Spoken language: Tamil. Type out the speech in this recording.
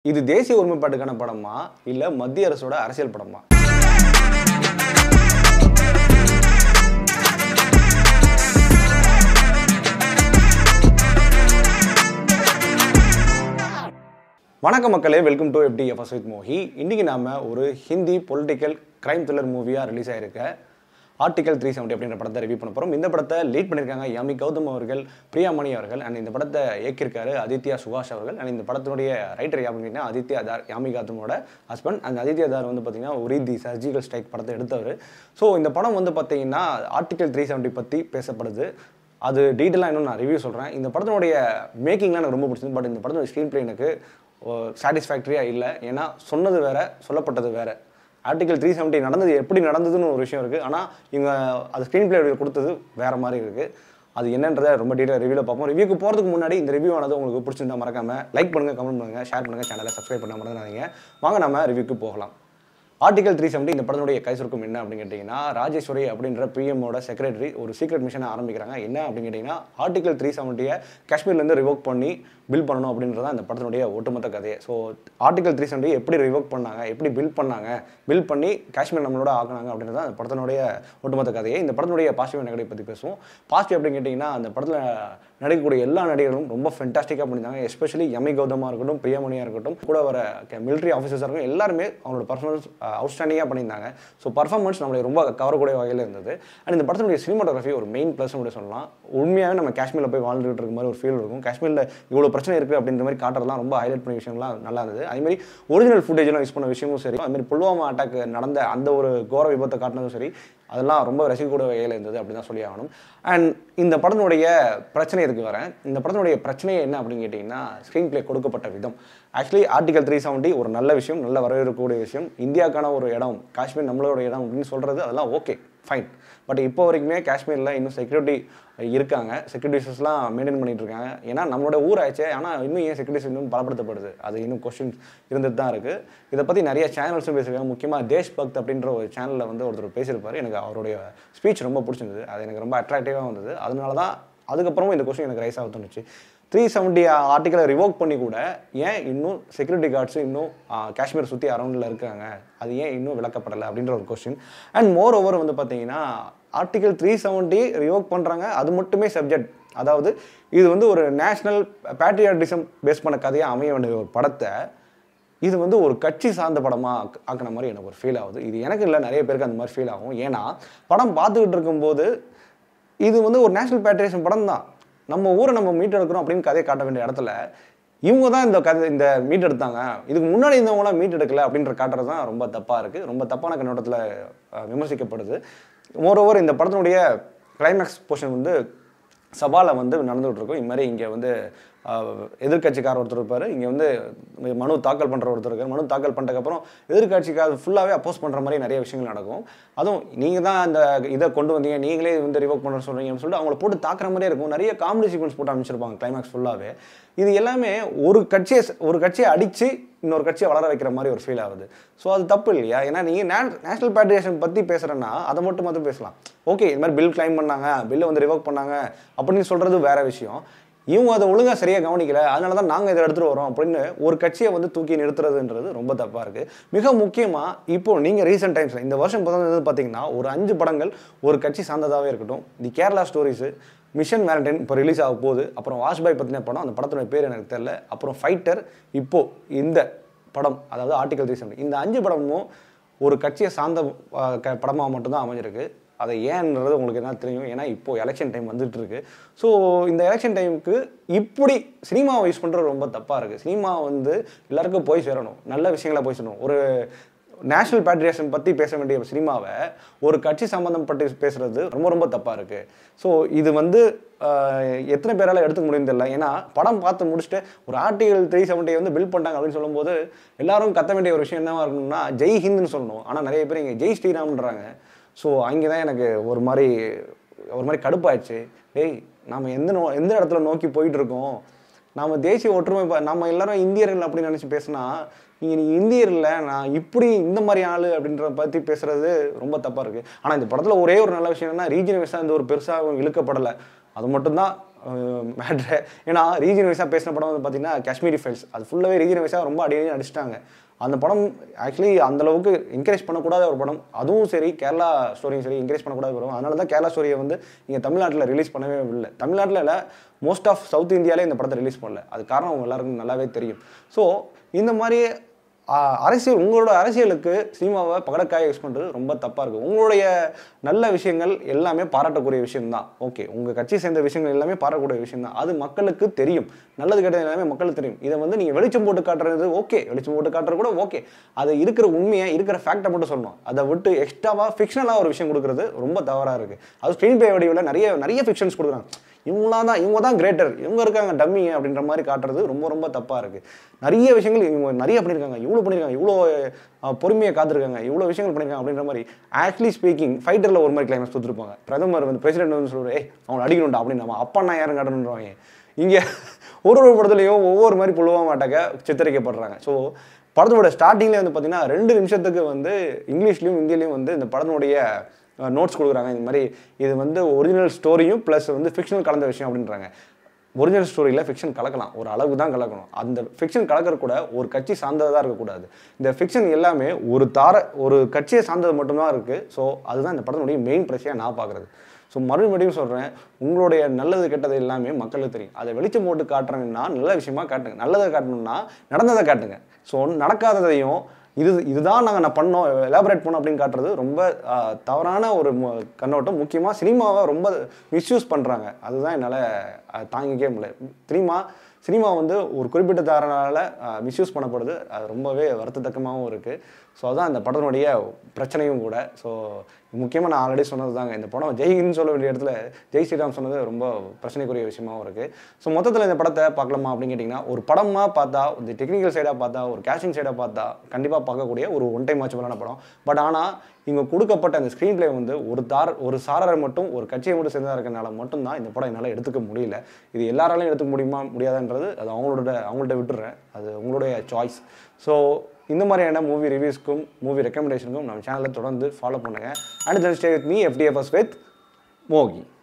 இது தேசிய ஒருமைப்பாட்டுக்கான படமா இல்லை மத்திய அரசோட அரசியல் படமா வணக்கம் மக்களே welcome to F D F S with Mohi இன்றைக்கி நாம ஒரு ஹிந்தி பொலிட்டிக்கல் கிரைம் த்ரில்லர் மூவியாக ரிலீஸ் ஆயிருக்க ஆர்டிகல் த்ரீ செவன்ட்டி அப்படின்ற படத்தை ரிவ்யூ பண்ண போகிறோம் இந்த படத்தை லீட் பண்ணியிருக்காங்க யாமி கௌதம் அவர்கள் பிரியாமணி அவர்கள் அண்ட் இந்த படத்தை இயக்கியிருக்காரு ஆதித்யா சுபாஷ் அவர்கள் அண்ட் இந்த படத்தினுடைய ரைட்டர் யாமிங்கன்னா ஆதித்யா தார் யாமி கௌதமோட ஹஸ்பண்ட் அண்ட் ஆதித்யா தார் வந்து பார்த்தீங்கன்னா உரி தி சர்ஜிக்கல் ஸ்ட்ரைக் படத்தை எடுத்தவர் ஸோ இந்த படம் வந்து பார்த்தீங்கன்னா ஆர்டிகல் த்ரீ செவன்ட்டி பற்றி பேசப்படுது அது டீட்டெயிலாக இன்னும் நான் ரிவ்யூ சொல்கிறேன் இந்த படத்தினுடைய மேக்கிங்லாம் எனக்கு ரொம்ப பிடிச்சது பட் இந்த படத்தோட ஸ்க்ரீன் பிளே எனக்கு சாட்டிஸ்ஃபேக்டரியாக இல்லை ஏன்னா சொன்னது வேற சொல்லப்பட்டது வேற ஆர்டிகல் த்ரீ செவன்ட்டி நடந்தது எப்படி நடந்ததுன்னு ஒரு விஷயம் இருக்குது ஆனால் இவங்க அது ஸ்க்ரீன் பிளே கொடுத்தது வேற மாதிரி இருக்குது அது என்னன்றதை ரொம்ப டீட்டெயில் ரிவ்யூவில் பார்ப்போம் ரிவ்யூக்கு போகிறதுக்கு முன்னாடி இந்த ரிவ்யூ ஆனது உங்களுக்கு பிடிச்சிருந்தா மறக்காம லைக் பண்ணுங்கள் கமெண்ட் பண்ணுங்கள் ஷேர் பண்ணுங்கள் சேனலை சப்ஸ்கிரைப் பண்ண மறந்துடாதீங்க வாங்க நம்ம ரிவ்யூக்கு போகலாம் ஆர்டிகல் த்ரீ செவன்ட்டி இந்த படத்தினுடைய கை சுருக்கம் என்ன அப்படின்னு கேட்டிங்கன்னா ராஜேஸ்வரி அப்படின்ற பிஎம்மோட செக்ரட்டரி ஒரு சீக்ரெட் மிஷனை ஆரம்பிக்கிறாங்க என்ன அப்படின்னு கேட்டிங்கன்னா ஆர்டிகல் த்ரீ செவன்ட்டியை காஷ்மீர்லேருந்து ரிவோக் பண்ணி பில் பண்ணணும் அப்படின்றது தான் இந்த படத்தினுடைய ஒட்டுமொத்த கதையை ஸோ ஆர்டிகல் த்ரீ செவன்ட்டி எப்படி ரிவோக் பண்ணாங்க எப்படி பில் பண்ணாங்க பில் பண்ணி காஷ்மீர் நம்மளோட ஆக்குனாங்க அப்படின்றது தான் அந்த படத்தினுடைய ஒட்டுமொத்த கதையை இந்த படத்தினுடைய பாசிட்டிவ் நெகட்டிவ் பற்றி பேசுவோம் பாசிட்டிவ் அப்படின்னு கேட்டிங்கன்னா அந்த படத்தில் நடிக்கக்கூடிய எல்லா நடிகர்களும் ரொம்ப ஃபென்டாஸ்டிக்காக பண்ணியிருந்தாங்க எஸ்பெஷலி யமி கௌதமாக இருக்கட்டும் பிரியமணியாக இருக்கட்டும் கூட வர மிலிட்ரி ஆஃபீஸர்ஸாக இருக்கட்டும் எல்லாருமே அவங்களோட பர்ஃபார்மன்ஸ் அவுட்ஸ்டாண்டிங்காக பண்ணியிருந்தாங்க ஸோ பர்ஃபார்மன்ஸ் நம்மளை ரொம்ப கவரக்கூடிய வகையில் இருந்தது அண்ட் இந்த படத்தினுடைய சினிமாட்டோகிராஃபி ஒரு மெயின் ப்ளஸ் கூட சொல்லலாம் உண்மையாகவே நம்ம காஷ்மீரில் போய் வாழ்ந்துட்டு இருக்க மாதிரி ஒரு ஃபீல் இருக்கும் காஷ்மீரில் இவ்வளோ பிரச்சனை இருக்குது அப்படின்ற மாதிரி காட்டுறதுலாம் ரொம்ப ஹைலைட் பண்ண விஷயம்லாம் நல்லா இருந்தது அதேமாதிரி ஒரிஜினல் ஃபுட்டேஜ்லாம் யூஸ் பண்ண விஷயமும் சரி அதுமாதிரி புல்வாமா அட்டாக் நடந்த அந்த ஒரு கோர விபத்தை காட்டினதும் சரி அதெல்லாம் ரொம்ப ரசிக்கக்கூடிய வகையில் இருந்தது அப்படி தான் சொல்லி ஆகணும் அண்ட் இந்த படத்தினுடைய பிரச்சனை எதுக்கு வரேன் இந்த படத்தினுடைய பிரச்சனை என்ன அப்படின்னு கேட்டிங்கன்னா ஸ்க்ரீன் பிளே கொடுக்கப்பட்ட விதம் ஆக்சுவலி ஆர்டிகல் த்ரீ செவன்ட்டி ஒரு நல்ல விஷயம் நல்ல வரவேற்கக்கூடிய விஷயம் இந்தியாவுக்கான ஒரு இடம் காஷ்மீர் நம்மளோட இடம் அப்படின்னு சொல்கிறது அதெல்லாம் ஓகே ஃபைன் பட் இப்போ வரைக்குமே காஷ்மீரில் இன்னும் செக்யூரிட்டி இருக்காங்க செக்யூரிட்டிஸ்லாம் மெயின்டைன் பண்ணிட்டு இருக்காங்க ஏன்னா நம்மளோட ஊர் ஆயிடுச்சு ஆனால் இன்னும் ஏன் செக்யூரிட்டிஸ் இன்னும் பலப்படுத்தப்படுது அது இன்னும் கொஸ்டின் இருந்துட்டு தான் இருக்குது இதை பற்றி நிறைய சேனல்ஸும் பேசியிருக்காங்க முக்கியமாக தேஷ் பக்த் அப்படின்ற ஒரு சேனலில் வந்து ஒருத்தர் பேசியிருப்பார் எனக்கு அவருடைய ஸ்பீச் ரொம்ப பிடிச்சிருந்தது அது எனக்கு ரொம்ப அட்ராக்டிவாக வந்தது அதனால தான் அதுக்கப்புறமும் இந்த கொஸ்டின் எனக்கு ரைஸ் ஆக தோணுச்சு த்ரீ செவன்ட்டி ஆர்டிக்கலை ரிவோக் பண்ணி கூட ஏன் இன்னும் செக்யூரிட்டி கார்ட்ஸ் இன்னும் காஷ்மீர் சுற்றி அரௌண்டில் இருக்காங்க அது ஏன் இன்னும் விளக்கப்படலை அப்படின்ற ஒரு கொஸ்டின் அண்ட் மோர் ஓவர் வந்து பார்த்தீங்கன்னா ஆர்டிகல் த்ரீ செவன்ட்டி ரிவோக் பண்ணுறாங்க அது மட்டுமே சப்ஜெக்ட் அதாவது இது வந்து ஒரு நேஷ்னல் பேட்ரியாட்டிசம் பேஸ் பண்ண கதையாக அமைய வேண்டிய ஒரு படத்தை இது வந்து ஒரு கட்சி சார்ந்த படமாக ஆக்கின மாதிரி எனக்கு ஒரு ஃபீல் ஆகுது இது எனக்கு இல்லை நிறைய பேருக்கு அந்த மாதிரி ஃபீல் ஆகும் ஏன்னா படம் பார்த்துக்கிட்டு இருக்கும்போது இது வந்து ஒரு நேஷனல் பேட்ரியேஷன் படம் தான் நம்ம ஊரை நம்ம மீட் எடுக்கிறோம் அப்படின்னு கதையை காட்ட வேண்டிய இடத்துல இவங்க தான் இந்த கதை இந்த மீட் எடுத்தாங்க இதுக்கு முன்னாடி இருந்தவங்களாம் மீட் எடுக்கல அப்படின்ற காட்டுறது தான் ரொம்ப தப்பாக இருக்குது ரொம்ப தப்பான கண்ணோட்டத்தில் விமர்சிக்கப்படுது மோரோவர் இந்த படத்தினுடைய கிளைமேக்ஸ் போர்ஷன் வந்து சபாவில் வந்து நடந்துகிட்டு இருக்கும் இது மாதிரி இங்கே வந்து எதிர்கட்சிக்கார ஒருத்தர் இருப்பார் இங்கே வந்து மனு தாக்கல் பண்ணுற ஒருத்தர் இருக்கார் மனு தாக்கல் பண்ணதுக்கப்புறம் எதிர்கட்சிக்காக ஃபுல்லாகவே அப்போஸ் பண்ணுற மாதிரி நிறைய விஷயங்கள் நடக்கும் அதுவும் நீங்கள் தான் அந்த இதை கொண்டு வந்தீங்க நீங்களே வந்து ரிவோக் பண்ண சொல்கிறீங்கன்னு சொல்லிட்டு அவங்கள போட்டு தாக்குற மாதிரியே இருக்கும் நிறைய காமெடி சீக்வன்ஸ் போட்டு அமைச்சிருப்பாங்க கிளைமேக்ஸ் ஃபுல்லாகவே இது எல்லாமே ஒரு கட்சியை ஒரு கட்சியை அடித்து இன்னொரு கட்சியை வளர வைக்கிற மாதிரி ஒரு ஃபீல் ஆகுது ஸோ அது தப்பு இல்லையா ஏன்னா நீங்கள் நே நேஷனல் பேட்ரியேஷன் பற்றி பேசுகிறேன்னா அதை மட்டும் மட்டும் பேசலாம் ஓகே இது மாதிரி பில் கிளைம் பண்ணாங்க பில்லை வந்து ரிவோக் பண்ணாங்க அப்படின்னு சொல்கிறது வேற விஷயம் இவங்க அதை ஒழுங்காக சரியாக கவனிக்கல அதனால தான் நாங்கள் இதை எடுத்துகிட்டு வரோம் அப்படின்னு ஒரு கட்சியை வந்து தூக்கி நிறுத்துறதுன்றது ரொம்ப தப்பாக இருக்குது மிக முக்கியமாக இப்போ நீங்கள் ரீசெண்ட் டைம்ஸில் இந்த வருஷம் பிறந்தது பார்த்தீங்கன்னா ஒரு அஞ்சு படங்கள் ஒரு கட்சி சார்ந்ததாகவே இருக்கட்டும் the Kerala stories mission valentine இப்போ ரிலீஸ் ஆக போகுது அப்புறம் வாஷ்பாய் பற்றின படம் அந்த படத்தோட பேர் எனக்கு தெரியல அப்புறம் ஃபைட்டர் இப்போது இந்த படம் அதாவது ஆர்டிகல் த்ரீ செவன்டி இந்த அஞ்சு படமும் ஒரு கட்சியை சார்ந்த படமாக மட்டும்தான் அமைஞ்சிருக்கு அதை ஏன்றது உங்களுக்கு என்ன தெரியும் ஏன்னா இப்போ எலெக்ஷன் டைம் வந்துட்டு இருக்கு ஸோ இந்த எலெக்ஷன் டைமுக்கு இப்படி சினிமாவை யூஸ் பண்ணுறது ரொம்ப தப்பாக இருக்குது சினிமா வந்து எல்லாருக்கும் போய் சேரணும் நல்ல விஷயங்களை போய் சேரணும் ஒரு நேஷனல் பேட்ரியேஷன் பற்றி பேச வேண்டிய சினிமாவை ஒரு கட்சி சம்மந்தப்பட்டு பேசுறது ரொம்ப ரொம்ப தப்பாக இருக்குது ஸோ இது வந்து எத்தனை பேரால் எடுத்துக்க முடியும் தெரியல ஏன்னா படம் பார்த்து முடிச்சுட்டு ஒரு ஆர்டிகல் த்ரீ செவன்ட்டி வந்து பில் பண்ணிட்டாங்க அப்படின்னு சொல்லும்போது எல்லாரும் கத்த வேண்டிய ஒரு விஷயம் என்னவா இருக்கணும்னா ஜெய் ஹிந்த்னு சொல்லணும் ஆனால் நிறைய பேர் இங்கே ஜெய் ஸ்ரீராம்ன்றாங்க ஸோ அங்கே தான் எனக்கு ஒரு மாதிரி ஒரு மாதிரி கடுப்பாயிடுச்சு டேய் நாம் எந்த நோ எந்த இடத்துல நோக்கி போயிட்டு இருக்கோம் நாம் தேசிய ஒற்றுமை நம்ம எல்லாரும் இந்தியர்கள் அப்படின்னு நினச்சி பேசினா நீங்கள் நீ இந்தியர் இல்லை நான் இப்படி இந்த மாதிரி ஆள் அப்படின்ற பற்றி பேசுறது ரொம்ப தப்பாக இருக்குது ஆனால் இந்த படத்தில் ஒரே ஒரு நல்ல விஷயம் என்னன்னா ரீஜன் வைஸாக இந்த ஒரு பெருசாக இழுக்கப்படலை அது மட்டும்தான் மேட்ரு ஏன்னா ரீஜன் வைஸாக பேசின படம் வந்து பார்த்தீங்கன்னா காஷ்மீரி ஃபைல்ஸ் அது ஃபுல்லாகவே ரீஜன் வைஸாக ரொம்ப அடி அடி அடிச்சிட்டாங்க அந்த படம் ஆக்சுவலி அந்தளவுக்கு என்கரேஜ் பண்ணக்கூடாத ஒரு படம் அதுவும் சரி கேரளா ஸ்டோரியும் சரி என்கரேஜ் பண்ணக்கூடாத படம் அதனால தான் கேரளா ஸ்டோரியை வந்து இங்கே தமிழ்நாட்டில் ரிலீஸ் பண்ணவே இல்லை தமிழ்நாட்டில் இல்லை மோஸ்ட் ஆஃப் சவுத் இந்தியாவிலே இந்த படத்தை ரிலீஸ் பண்ணல அது காரணம் அவங்க எல்லாருக்கும் நல்லாவே தெரியும் ஸோ இந்த மாதிரி ஆ, அரசியல் உங்களோட அரசியலுக்கு சினிமாவை பகடக்காய யூஸ் பண்ணுறது ரொம்ப தப்பாக இருக்குது உங்களுடைய நல்ல விஷயங்கள் எல்லாமே பாராட்டக்கூடிய விஷயம்தான் ஓகே உங்கள் கட்சி சேர்ந்த விஷயங்கள் எல்லாமே பாராட்டக்கூடிய விஷயம்தான் அது மக்களுக்கு தெரியும் நல்லது கெட்டது எல்லாமே மக்களுக்கு தெரியும் இதை வந்து நீங்கள் வெளிச்சம் போட்டு காட்டுறது ஓகே வெளிச்சம் போட்டு காட்டுறது கூட ஓகே அது இருக்கிற உண்மையை இருக்கிற ஃபேக்டை மட்டும் சொல்லணும் அதை விட்டு எக்ஸ்ட்ராவாக ஃபிக்ஷனலாக ஒரு விஷயம் கொடுக்குறது ரொம்ப தவறாக இருக்குது அது ஸ்க்ரீன் பிளே வடிவில் நிறைய நிறைய ஃபிக்ஷன்ஸ் கொடுக்குறாங்க இவங்களாம் தான் இவங்க தான் கிரேட்டர் இவங்க இருக்காங்க டம்மி அப்படின்ற மாதிரி காட்டுறது ரொம்ப ரொம்ப தப்பாக இருக்குது நிறைய விஷயங்கள் இவங்க நிறைய பண்ணியிருக்காங்க இவ்வளோ பண்ணியிருக்காங்க இவ்வளோ அஹ், பொறுமையை காத்திருக்காங்க இவ்வளோ விஷயங்கள் பண்ணியிருக்காங்க அப்படின்ற மாதிரி ஆக்சுவலி ஸ்பீக்கிங் ஃபைட்டரில் ஒரு மாதிரி கிளைமேக்ஸ் கொடுத்துருப்பாங்க பிரதமர் வந்து பிரசிடென்ட் வந்து சொல்லுவார் ஏய் அவங்களை அடிக்கணும்டா அப்படின்னு நம்ம அப்பா நான் யாரும் காட்டணுன்றவாங்க இங்கே ஒரு ஒரு படத்துலையும் ஒவ்வொரு மாதிரி புழுவ மாட்டாக்க சித்தரிக்கப்படுறாங்க ஸோ படத்தோட ஸ்டார்டிங்லேயே வந்து பார்த்தீங்கன்னா ரெண்டு நிமிஷத்துக்கு வந்து இங்கிலீஷ்லையும் ஹிந்திலையும் வந்து இந்த படத்தினுடைய நோட்ஸ் கொடுக்குறாங்க இந்த மாதிரி இது வந்து ஒரிஜினல் ஸ்டோரியும் ப்ளஸ் வந்து ஃபிக்ஷனல் கலந்த விஷயம் அப்படின்றாங்க ஒரிஜினல் ஸ்டோரியில் ஃபிக்ஷன் கலக்கலாம் ஒரு அளவுக்கு தான் கலக்கணும் அந்த ஃபிக்ஷன் கலக்கிற கூட ஒரு கட்சி சார்ந்ததாக இருக்கக்கூடாது இந்த ஃபிக்ஷன் எல்லாமே ஒரு தார ஒரு கட்சியை சார்ந்தது மட்டும்தான் இருக்குது ஸோ அதுதான் இந்த படத்தினுடைய மெயின் பிரச்சனையாக நான் பார்க்குறது ஸோ மறுபடியும் சொல்கிறேன் உங்களுடைய நல்லது கெட்டது எல்லாமே மக்களுக்கு தெரியும் அதை வெளிச்சம் போட்டு காட்டுறேன்னா நல்ல விஷயமா காட்டுங்க நல்லதை காட்டணும்னா நடந்ததை காட்டுங்க ஸோ நடக்காததையும் இது இதுதான் நாங்கள் நான் பண்ணோம் எலாபரேட் பண்ணோம் அப்படின்னு காட்டுறது ரொம்ப ஆஹ், தவறான ஒரு மு- கண்ணோட்டம் முக்கியமாக சினிமாவை ரொம்ப மிஸ்யூஸ் பண்ணுறாங்க அதுதான் என்னால் தாங்கிக்கவே முடியல சினிமா சினிமா வந்து ஒரு குறிப்பிட்ட தாரனால மிஸ்யூஸ் பண்ணப்படுது அது ரொம்பவே வருத்தத்தக்கமாகவும் இருக்குது ஸோ அதான் இந்த படத்தினுடைய பிரச்சனையும் கூட ஸோ முக்கியமாக நான் ஆல்ரெடி சொன்னது தாங்க இந்த படம் ஜெய்ஹிந்த் சொல்ல வேண்டிய இடத்துல ஜெய் ஸ்ரீராம் சொன்னது ரொம்ப பிரச்சனைக்குரிய விஷயமாவும் இருக்குது ஸோ மொத்தத்தில் இந்த படத்தை பார்க்கலாமா அப்படின்னு கேட்டிங்கன்னா ஒரு படமாக பார்த்தா இந்த டெக்னிக்கல் சைடாக பார்த்தா ஒரு கேஷிங் சைடாக பார்த்தா கண்டிப்பாக பார்க்கக்கூடிய ஒரு ஒன் டைம் வாட்சபிளான படம் பட் ஆனால் இங்கே கொடுக்கப்பட்ட அந்த ஸ்க்ரீன் பிளே வந்து ஒரு தார் ஒரு சாரரை மட்டும் ஒரு கட்சியை மட்டும் சேர்ந்தா இருக்கனால மட்டும்தான் இந்த படம் என்னால் எடுத்துக்க முடியல இது எல்லாராலையும் எடுத்துக்க முடியுமா முடியாதான்றது அது அவங்களோட அவங்கள்ட்ட விட்டுறேன் அது உங்களுடைய சாய்ஸ் ஸோ இந்த மாதிரியான மூவி ரிவ்யூஸ்க்கும் மூவி ரெக்கமெண்டேஷனுக்கும் நம்ம சேனலை தொடர்ந்து ஃபாலோ பண்ணுங்கள் and then stay with me F D F S with மோகி